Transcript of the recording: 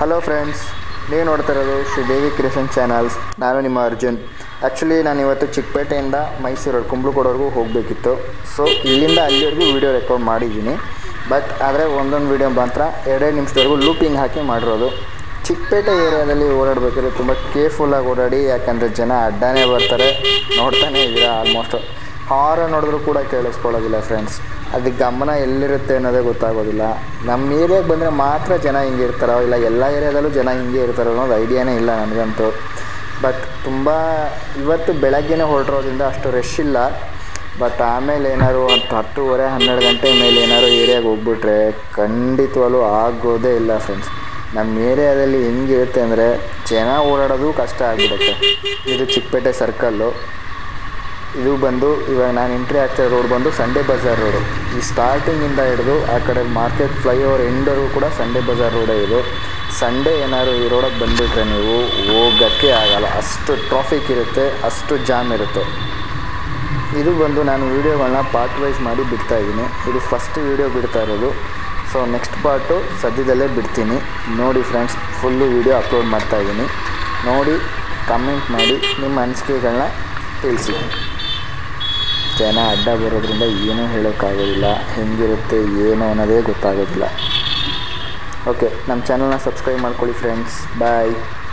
hello friends ನೀವು ನೋಡ್ತಾ ಇರೋದು ಶ್ರೀದೇವಿ ಕ್ರಿಯೇಷನ್ ಚಾನಲ್ಸ್ ನಾನು ನಿಮ್ಮ ಅರ್ಜುನ್ ಆ್ಯಕ್ಚುಲಿ ನಾನು ಇವತ್ತು ಚಿಕ್ಕಪೇಟೆಯಿಂದ ಮೈಸೂರು ಕುಂಬ್ಳಕೋಡವರೆಗೂ ಹೋಗಬೇಕಿತ್ತು ಸೊ ಇಲ್ಲಿಂದ ಅಲ್ಲಿವರೆಗೂ ವೀಡಿಯೋ ರೆಕಾರ್ಡ್ ಮಾಡಿದ್ದೀನಿ ಬಟ್ ಆದರೆ ಒಂದೊಂದು ವೀಡಿಯೋ ಮಾತ್ರ ಎರಡೆರಡು ನಿಮಿಷದವರೆಗೂ ಲೂಪಿಂಗ್ ಹಾಕಿ ಮಾಡಿರೋದು ಚಿಕ್ಕಪೇಟೆ ಏರಿಯಾದಲ್ಲಿ ಓಡಾಡಬೇಕಾದ್ರೆ ತುಂಬ ಕೇರ್ಫುಲ್ಲಾಗಿ ಓಡಾಡಿ ಯಾಕಂದರೆ ಜನ ಅಡ್ಡಾನೇ ಬರ್ತಾರೆ ನೋಡ್ತಾನೆ ಇದ್ದೀರಾ ಆಲ್ಮೋಸ್ಟ್ ಹಾರ ನೋಡಿದ್ರು ಕೂಡ ಕೇಳಿಸ್ಕೊಳ್ಳೋದಿಲ್ಲ ಫ್ರೆಂಡ್ಸ್ ಅದಕ್ಕೆ ಗಮನ ಎಲ್ಲಿರುತ್ತೆ ಅನ್ನೋದೇ ಗೊತ್ತಾಗೋದಿಲ್ಲ ನಮ್ಮ ಏರಿಯಾಗೆ ಬಂದರೆ ಮಾತ್ರ ಜನ ಹಿಂಗೆ ಇರ್ತಾರೋ ಇಲ್ಲ ಎಲ್ಲ ಏರಿಯಾದಲ್ಲೂ ಜನ ಹಿಂಗೆ ಇರ್ತಾರೋ ಅನ್ನೋದು ಐಡಿಯಾನೇ ಇಲ್ಲ ನನಗಂತೂ ಬಟ್ ತುಂಬ ಇವತ್ತು ಬೆಳಗ್ಗೆನೇ ಹೊರಟಿರೋದ್ರಿಂದ ಅಷ್ಟು ರಶ್ ಇಲ್ಲ ಬಟ್ ಆಮೇಲೆ ಏನಾದ್ರು ಹತ್ತು ಹತ್ತುವರೆ ಹನ್ನೆರಡು ಗಂಟೆ ಮೇಲೆ ಏನಾದ್ರು ಏರಿಯಾಗೆ ಹೋಗ್ಬಿಟ್ರೆ ಖಂಡಿತವಾಗ್ಲೂ ಆಗೋದೇ ಇಲ್ಲ ಫ್ರೆಂಡ್ಸ್ ನಮ್ಮ ಏರಿಯಾದಲ್ಲಿ ಹೆಂಗಿರುತ್ತೆ ಅಂದರೆ ಜನ ಓಡಾಡೋದು ಕಷ್ಟ ಆಗಿಬಿಡುತ್ತೆ ಇದು ಚಿಕ್ಕಪೇಟೆ ಸರ್ಕಲ್ಲು ಇದು ಬಂದು ಇವಾಗ ನಾನು ಎಂಟ್ರಿ ಆಗ್ತಿರೋ ರೋಡ್ ಬಂದು ಸಂಡೇ ಬಜಾರ್ ರೋಡು ಈ ಸ್ಟಾರ್ಟಿಂಗಿಂದ ಹಿಡಿದು ಆ ಕಡೆ ಮಾರ್ಕೆಟ್ ಫ್ಲೈಓವರ್ ಎಂಡವರೆಗೂ ಕೂಡ ಸಂಡೇ ಬಜಾರ್ ರೋಡೇ ಇದು ಸಂಡೇ ಏನಾದ್ರು ಈ ರೋಡಕ್ಕೆ ಬಂದುಬಿಟ್ರೆ ನೀವು ಹೋಗೋಕ್ಕೆ ಆಗಲ್ಲ ಅಷ್ಟು ಟ್ರಾಫಿಕ್ ಇರುತ್ತೆ ಅಷ್ಟು ಜಾಮ್ ಇರುತ್ತೆ ಇದು ಬಂದು ನಾನು ವೀಡಿಯೋಗಳನ್ನ ಪಾರ್ಟ್ ವೈಸ್ ಮಾಡಿ ಬಿಡ್ತಾ ಇದ್ದೀನಿ ಇದು ಫಸ್ಟ್ ವೀಡಿಯೋ ಬಿಡ್ತಾ ಇರೋದು ಸೊ ನೆಕ್ಸ್ಟ್ ಪಾರ್ಟು ಸದ್ಯದಲ್ಲೇ ಬಿಡ್ತೀನಿ ನೋಡಿ ಫ್ರೆಂಡ್ಸ್ ಫುಲ್ಲು ವೀಡಿಯೋ ಅಪ್ಲೋಡ್ ಮಾಡ್ತಾ ಇದ್ದೀನಿ ನೋಡಿ ಕಮೆಂಟ್ ಮಾಡಿ ನಿಮ್ಮ ಅನಿಸಿಕೆಗಳನ್ನ ತಿಳಿಸಿ ಜನ ಅಡ್ಡ ಬರೋದ್ರಿಂದ ಏನೂ ಹೇಳೋಕ್ಕಾಗೋದಿಲ್ಲ ಹೆಂಗಿರುತ್ತೆ ಏನು ಅನ್ನೋದೇ ಗೊತ್ತಾಗೋದಿಲ್ಲ ಓಕೆ ನಮ್ಮ ಚಾನಲ್ನ ಸಬ್ಸ್ಕ್ರೈಬ್ ಮಾಡ್ಕೊಳ್ಳಿ ಫ್ರೆಂಡ್ಸ್ ಬಾಯ್